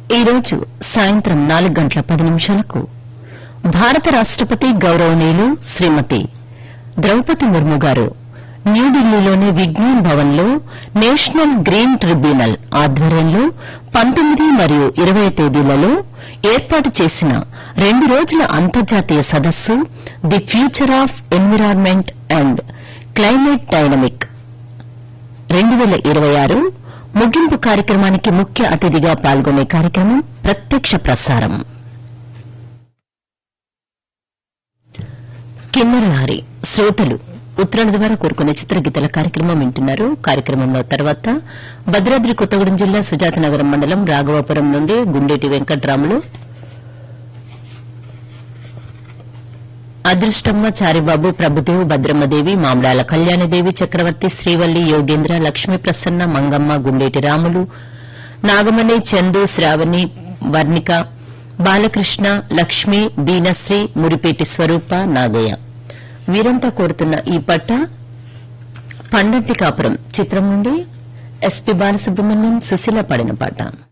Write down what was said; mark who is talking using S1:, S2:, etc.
S1: ఈరోజు సాయంత్రం నాలుగు గంటల పది నిమిషాలకు భారత రాష్టపతి గౌరవనీయులు శ్రీమతి ద్రౌపది ముర్ము గారు న్యూఢిల్లీలోని విజ్ఞాన్ భవన్ లో నేషనల్ గ్రీన్ ట్రిబ్యునల్ ఆధ్వర్యంలో పంతొమ్మిది మరియు ఇరవై తేదీలలో ఏర్పాటు చేసిన రెండు రోజుల అంతర్జాతీయ సదస్సు the future of environment and climate dynamic రెండు వేల ఇరవై ఆరు ముగింపు కార్యక్రమానికి ముఖ్య అతిథిగా పాల్గొనే కార్యక్రమం ప్రత్యక్ష ప్రసారం కిన్నెరహారి శ్రోతలు ఉత్తరాది ద్వారా కోరుకునే చిత్రగీతల కార్యక్రమం వింటున్నారు కార్యక్రమంలో తర్వాత భద్రాద్రి కొత్తగూడెం జిల్లా సుజాతనగరం మండలం రాఘవాపురం నుండి గుండేటి వెంకట్రాములు అదృష్టమ్మ చారిబాబు ప్రభుదేవ్ భద్రమ్మదేవి మామిడాల కళ్యాణదేవి చక్రవర్తి శ్రీవల్లి యోగేంద్ర లక్ష్మీ ప్రసన్న మంగమ్మ గుండేటి రాములు నాగమణి చందు శ్రావణి వర్ణిక బాలకృష్ణ లక్ష్మి బీనశ్రీ మురిపేటి స్వరూప నాగయ్య వీరంతా కోరుతున్న ఈ పట్ట పండంటి కాపురం చిత్రం నుండి ఎస్పి బాలసుబ్రహ్మణ్యం సుశీల పాడిన పాట